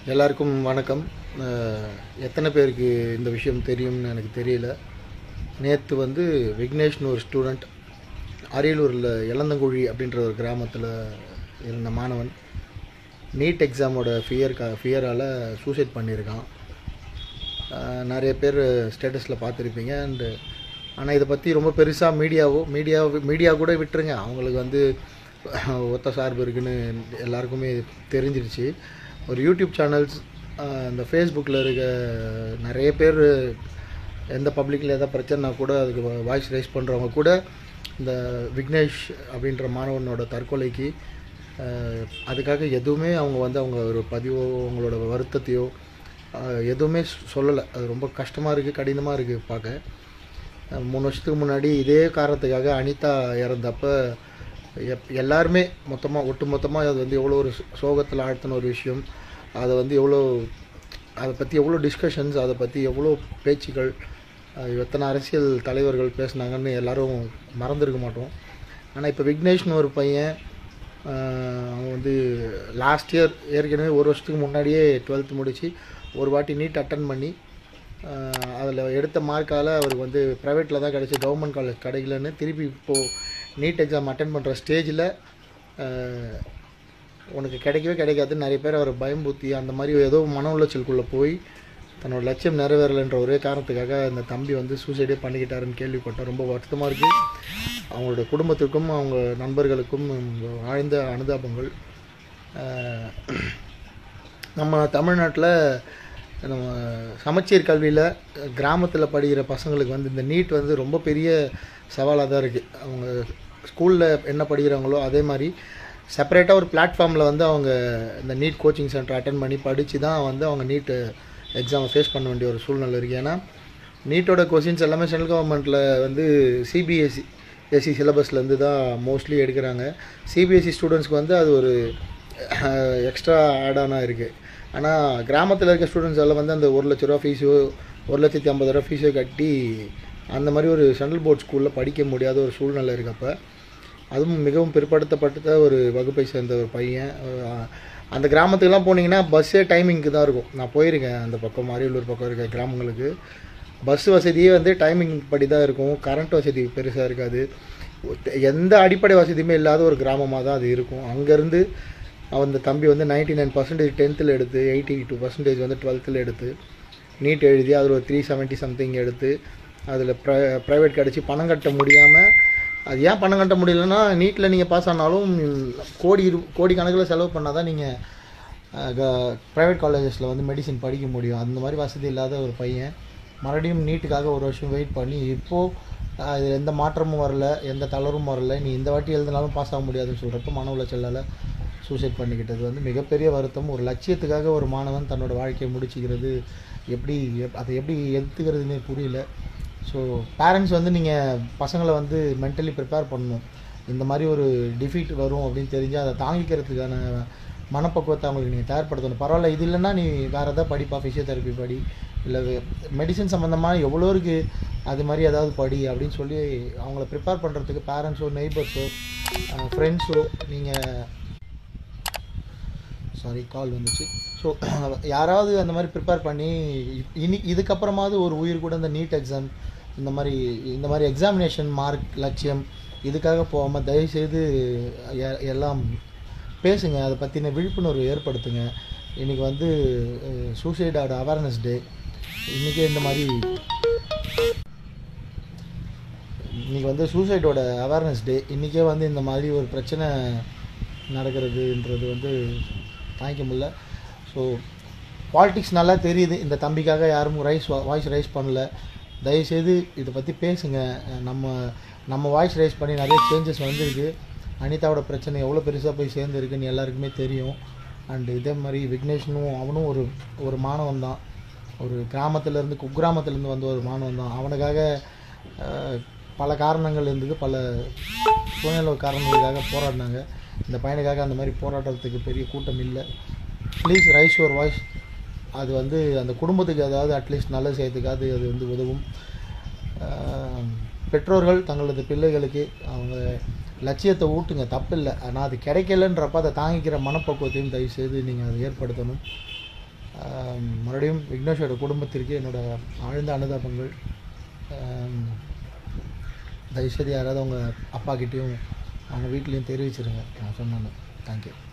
எல்லாருக்கும் வணக்கம் அஹ், எத்தனை பேருக்கு இந்த விஷயம் தெரியும்னு எனக்கு தெரியல நேற்று வந்து விக்னேஷ்னு ஒரு ஸ்டூடெண்ட் அரியலூரில் இளந்தங்குழி அப்படின்ற ஒரு கிராமத்தில் இருந்த மாணவன் நீட் எக்ஸாமோட ஃபியர் ஃபியரால் சூசைட் பண்ணியிருக்கான் அஹ், நிறைய பேர் ஸ்டேட்டஸில் பார்த்துருப்பீங்க அண்டு ஆனால் இதை பற்றி ரொம்ப பெருசாக மீடியாவோ மீடியா மீடியா கூட விட்டுருங்க அவங்களுக்கு வந்து ஒத்த சார்பு இருக்குன்னு எல்லாருக்குமே தெரிஞ்சிருச்சு ஒரு யூடியூப் சேனல்ஸ் இந்த ஃபேஸ்புக்கில் இருக்க நிறைய பேர் எந்த பப்ளிக்கில் எதாவது பிரச்சனைனா கூட அதுக்கு வாய்ஸ் ரைஸ் பண்ணுறவங்க கூட இந்த விக்னேஷ் அப்படின்ற மாணவனோட தற்கொலைக்கு அஹ், அதுக்காக எதுவுமே அவங்க வந்து அவங்க ஒரு பதிவோ அவங்களோட வருத்தத்தையோ அஹ், எதுவுமே சொல்லலை அது ரொம்ப கஷ்டமாக இருக்குது கடினமாக இருக்குது பார்க்க அஹ், மூணு வருஷத்துக்கு முன்னாடி இதே காரணத்துக்காக அனிதா இறந்தப்ப எப் எல்லாருமே மொத்தமாக ஒட்டு மொத்தமாக அது வந்து எவ்வளோ ஒரு சோ- சோகத்தில் ஆழ்த்தின ஒரு விஷயம் அதை வந்து எவ்வளோ அதை பற்றி எவ்வளோ டிஸ்கஷன்ஸ் அதை பற்றி எவ்வளோ பேச்சுக்கள் அஹ், எத்தனை அரசியல் தலைவர்கள் பேசுனாங்கன்னு எல்லாரும் மறந்துருக்க மாட்டோம் ஆனால் இப்போ விக்னேஷ்னு ஒரு பையன் அஹ், அவன் வந்து லாஸ்ட் இயர் ஏற்கனவே ஒரு வருஷத்துக்கு முன்னாடியே டுவெல்த்து முடித்து ஒரு வாட்டி நீட் அட்டன் பண்ணி அதில் எடுத்த மார்க்கால் அவருக்கு வந்து ப்ரைவேட்டில் தான் கிடச்சி கவர்மெண்ட் காலேஜ் கிடைக்கலன்னு திருப்பி இப்போது நீட் எக்ஸாம் அட்டன் பண்ணுற ஸ்டேஜில் உனக்கு கிடைக்கவே கிடைக்காதுன்னு நிறைய பேர் அவர் பயம்புத்தி அந்த மாதிரி ஏதோ மன உளைச்சலுக்குள்ளே போய் தன்னோட லட்சியம் நிறைவேறலைன்ற ஒரே காரணத்துக்காக அந்த தம்பி வந்து சூசைடே பண்ணிக்கிட்டாருன்னு கேள்விப்பட்டேன் ரொம்ப வருத்தமாக இருக்குது அவங்களோட குடும்பத்துக்கும் அவங்க நண்பர்களுக்கும் ஆழ்ந்த அனுதாபங்கள் அஹ், நம்ம தமிழ்நாட்டில் நம்ம சமச்சீர் கல்வியில் கிராமத்தில் படிக்கிற பசங்களுக்கு வந்து இந்த நீட் வந்து ரொம்ப பெரிய சவாலாக தான் இருக்குது அவங்க ஸ்கூலில் என்ன படிக்கிறாங்களோ அதே மாதிரி செப்பரேட்டாக ஒரு பிளாட்ஃபார்மில் வந்து அவங்க இந்த நீட் கோச்சிங் சென்டர் அட்டன் பண்ணி படித்து தான் வந்து அவங்க நீட் எக்ஸாமை ஃபேஸ் பண்ண வேண்டிய ஒரு சூழ்நிலை இருக்குது ஏன்னா நீட்டோட கொஷின்ஸ் எல்லாமே சென்ட்ரல் கவர்மெண்ட்டில் வந்து சிபிஎஸ்சி எஸ்சி சிலபஸ்லேருந்து தான் மோஸ்ட்லி எடுக்கிறாங்க சிபிஎஸ்சி ஸ்டூடெண்ட்ஸ்க்கு வந்து அது ஒரு எக்ஸ்ட்ரா ஆடானாக இருக்குது ஆனால் கிராமத்தில் இருக்க ஸ்டூடெண்ட்ஸ் எல்லாம் வந்து அந்த ஒரு லட்ச ரூபா ஃபீஸோ ஒரு லட்சத்தி ஐம்பது ரூபா ஃபீஸோ கட்டி அந்த மாதிரி ஒரு சென்ட்ரல் போர்ட் ஸ்கூலில் படிக்க முடியாத ஒரு சூழ்நிலை இருக்கப்ப அதுவும் மிகவும் பிற்படுத்தப்பட்ட ஒரு வகுப்பை சேர்ந்த ஒரு பையன் அஹ் அந்த கிராமத்துக்குலாம் போனீங்கன்னா பஸ்ஸே டைமிங்க்கு தான் இருக்கும் நான் போயிருக்கேன் அந்த பக்கம் அரியலூர் பக்கம் இருக்க கிராமங்களுக்கு பஸ் வசதியே வந்து டைமிங் படி தான் இருக்கும் கரண்ட் வசதி பெருசாக இருக்காது எந்த அடிப்படை வசதியுமே இல்லாத ஒரு கிராமமாக தான் அது இருக்கும் அங்கேருந்து அந்த தம்பி வந்து நைன்டி நைன் பர்சன்டேஜ் டென்த்தில் எடுத்து எயிட்டி டூ பர்சன்டேஜ் வந்து டுவெல்த்தில் எடுத்து நீட் எழுதி அதில் ஒரு த்ரீ செவன்ட்டி சம்திங் எடுத்து அதில் ப்ரை ப்ரைவேட் கிடச்சி பணம் கட்ட முடியாமல் அது ஏன் பணம் கட்ட முடியலன்னா நீட்டில் நீங்கள் பாஸ் ஆனாலும் கோடி இரு கோடி கணக்கில் செலவு பண்ணால் தான் நீங்கள் ப்ரைவேட் காலேஜஸில் வந்து மெடிசின் படிக்க முடியும் அந்த மாதிரி வசதி இல்லாத ஒரு பையன் மறுபடியும் நீட்டுக்காக ஒரு வருஷம் வெயிட் பண்ணி இப்போது இது எந்த மாற்றமும் வரல எந்த தளர்வும் வரல நீ இந்த வாட்டி எழுதினாலும் பாஸ் ஆக முடியாதுன்னு சொல்கிறப்ப மன உளைச்சலால் சூசைட் பண்ணிக்கிட்டது வந்து மிகப்பெரிய வருத்தம் ஒரு லட்சியத்துக்காக ஒரு மாணவன் தன்னோட வாழ்க்கையை முடிச்சுக்கிறது எப்படி எப்- அதை எப்படி எடுத்துக்கிறதுனே புரியல ஸோ பேரண்ட்ஸ் வந்து நீங்கள் பசங்களை வந்து மென்டலி ப்ரிப்பேர் பண்ணணும் இந்த மாதிரி ஒரு டிஃபீட் வரும் அப்படின்னு தெரிஞ்சால் அதை தாங்கிக்கிறதுக்கான மனப்பக்குவத்தை அவங்களுக்கு நீங்கள் தயார்படுத்தணும் பரவாயில்ல இது இல்லைன்னா நீ வேறு எதாவது படிப்பா ஃபிசியோதெரப்பி படி இல்லை மெடிசன் சம்மந்தமாக எவ்வளோ இருக்குது அது மாதிரி ஏதாவது படி அப்படின்னு சொல்லி அவங்கள ப்ரிப்பேர் பண்ணுறதுக்கு பேரண்ட்ஸோ நெய்பர்ஸோ ஃப்ரெண்ட்ஸோ நீங்கள் சாரி கால் வந்துச்சு ஸோ யாராவது அந்த மாதிரி ப்ரிப்பேர் பண்ணி இ- இனி இதுக்கப்புறமாவது ஒரு உயிர் கூட இந்த நீட் எக்ஸாம் இந்த மாதிரி இந்த மாதிரி எக்ஸாமினேஷன் மார்க் லட்சியம் இதுக்காக போகாமல் தயவுசெய்து எ- எல்லாம் பேசுங்க அதை பற்றின விழிப்புணர்வு ஏற்படுத்துங்க இன்றைக்கி வந்து சூசைடோட அவேர்னஸ் டே இன்றைக்கே இந்த மாதிரி இன்றைக்கி வந்து சூசைடோட அவேர்னஸ் டே இன்றைக்கே வந்து இந்த மாதிரி ஒரு பிரச்சனை நடக்கிறதுன்றது வந்து தாங்கிக்க முடியல ஸோ பாலிடிக்ஸ் நல்லா தெரியுது இந்த தம்பிக்காக யாரும் ரைஸ் வாய்ஸ் ரைஸ் பண்ணல தயவுசெய்து இதை பற்றி பேசுங்க அஹ் நம்ம நம்ம வாய்ஸ் ரைஸ் பண்ணி நிறைய சேஞ்சஸ் வந்திருக்கு அனிதாவோட பிரச்சனை எவ்வளோ பெருசாக போய் சேர்ந்துருக்குன்னு எல்லாருக்குமே தெரியும் அண்டு இதே மாதிரி விக்னேஷனும் அவனும் ஒரு ஒரு மாணவன் தான் ஒரு கிராமத்துலேருந்து குக்கிராமத்துலேருந்து வந்த ஒரு மாணவன் தான் அவனுக்காக அஹ், பல காரணங்கள் இருந்தது பல சூழ்நிலை காரணங்களுக்காக போராடினாங்க இந்த பையனுக்காக அந்த மாதிரி போராடுறதுக்கு பெரிய கூட்டம் இல்லை ப்ளீஸ் ரைஸ் யுவர் வாய்ஸ் அது வந்து அந்த குடும்பத்துக்கு ஏதாவது அட்லீஸ்ட் நல்லது செய்யறதுக்காவது அது வந்து உதவும் ஆஹ், பெற்றோர்கள் தங்களது பிள்ளைகளுக்கு அவங்க லட்சியத்தை ஊட்டுங்க தப்பில்லை ஆனால் அது கிடைக்கலன்றப்ப அதை தாங்கிக்கிற மனப்பக்குவத்தையும் தயவு செய்து நீங்கள் அதை ஏற்படுத்தணும் ஆம், மறுபடியும் விக்னேஷோட குடும்பத்திற்கு என்னோட ஆழ்ந்த அனுதாபங்கள் ஆம், தயவுசெய்து யாராவது அவங்க அப்பா கிட்டேயும் அவங்க வீட்லேயும் தெரிவிச்சிருங்க நான் சொன்னேன்னு தேங்க்யூ